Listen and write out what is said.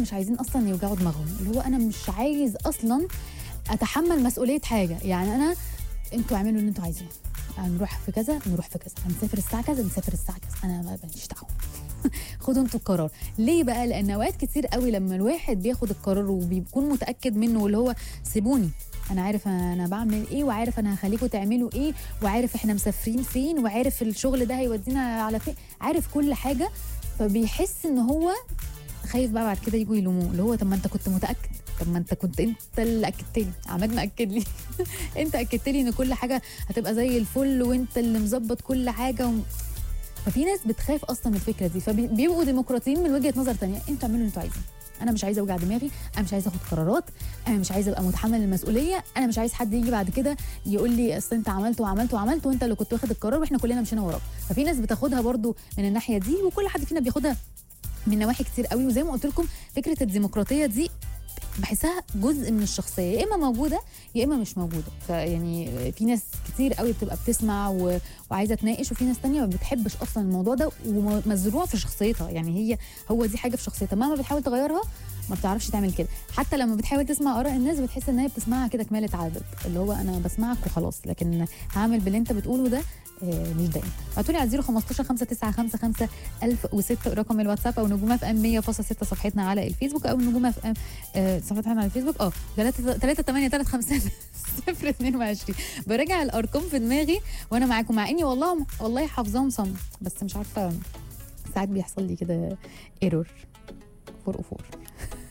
مش عايزين اصلا يوجعوا دماغهم اللي هو انا مش عايز اصلا اتحمل مسؤوليه حاجه يعني انا انتوا اعملوا اللي انتوا عايزينه هنروح في كذا نروح في كذا هنسافر الساعه كذا نسافر الساعه كذا انا ما- ماليش دعوه خدوا انتوا القرار ليه بقى لان اوقات كتير قوي لما الواحد بياخد القرار وبيكون متاكد منه واللي هو سيبوني انا عارف انا بعمل ايه وعارف انا هخليكم تعملوا ايه وعارف احنا مسافرين فين وعارف الشغل ده هيودينا على فين عارف كل حاجه فبيحس ان هو خايف بقى بعد كده يجوا يلوموه اللي هو طب ما انت كنت متاكد طب ما انت كنت انت اللي اكدت لي عماد مأكد لي انت اكدت لي ان كل حاجه هتبقى زي الفل وانت اللي مظبط كل حاجه و... ففي ناس بتخاف اصلا من الفكره دي فبيبقوا ديمقراطيين من وجهه نظر تانية انتوا اعملوا اللي انتوا عايزينه انا مش عايزه اوجع دماغي انا مش عايزه اخد قرارات انا مش عايزه ابقى متحمل المسؤوليه انا مش عايز حد يجي بعد كده يقول لي اصل انت عملت وعملت وعملت وانت اللي كنت واخد القرار واحنا كلنا مشينا وراك ففي ناس بتاخدها برضو من الناحيه دي وكل حد فينا بياخدها من نواحي كتير قوي وزي ما قلت لكم فكره الديمقراطيه دي بحسها جزء من الشخصيه يا اما موجوده يا اما مش موجوده فيعني في ناس كتير قوي بتبقى بتسمع و... وعايزه تناقش وفي ناس تانية ما بتحبش اصلا الموضوع ده ومزروع في شخصيتها يعني هي هو دي حاجه في شخصيتها مهما بتحاول تغيرها ما بتعرفش تعمل كده حتى لما بتحاول تسمع اراء الناس بتحس ان هي بتسمعها كده كماله عدد اللي هو انا بسمعك وخلاص لكن هعمل باللي انت بتقوله ده آه، مش دايما ابعتوا لي على 015 595 1006 رقم الواتساب او نجوم اف ام 100.6 صفحتنا على الفيسبوك او نجوم اف ام آه، صفحتنا على الفيسبوك اه 3 3 8 3 5 0 22 براجع الارقام في دماغي وانا معاكم مع اني والله والله حافظاهم صم بس مش عارفه ساعات بيحصل لي كده ايرور 404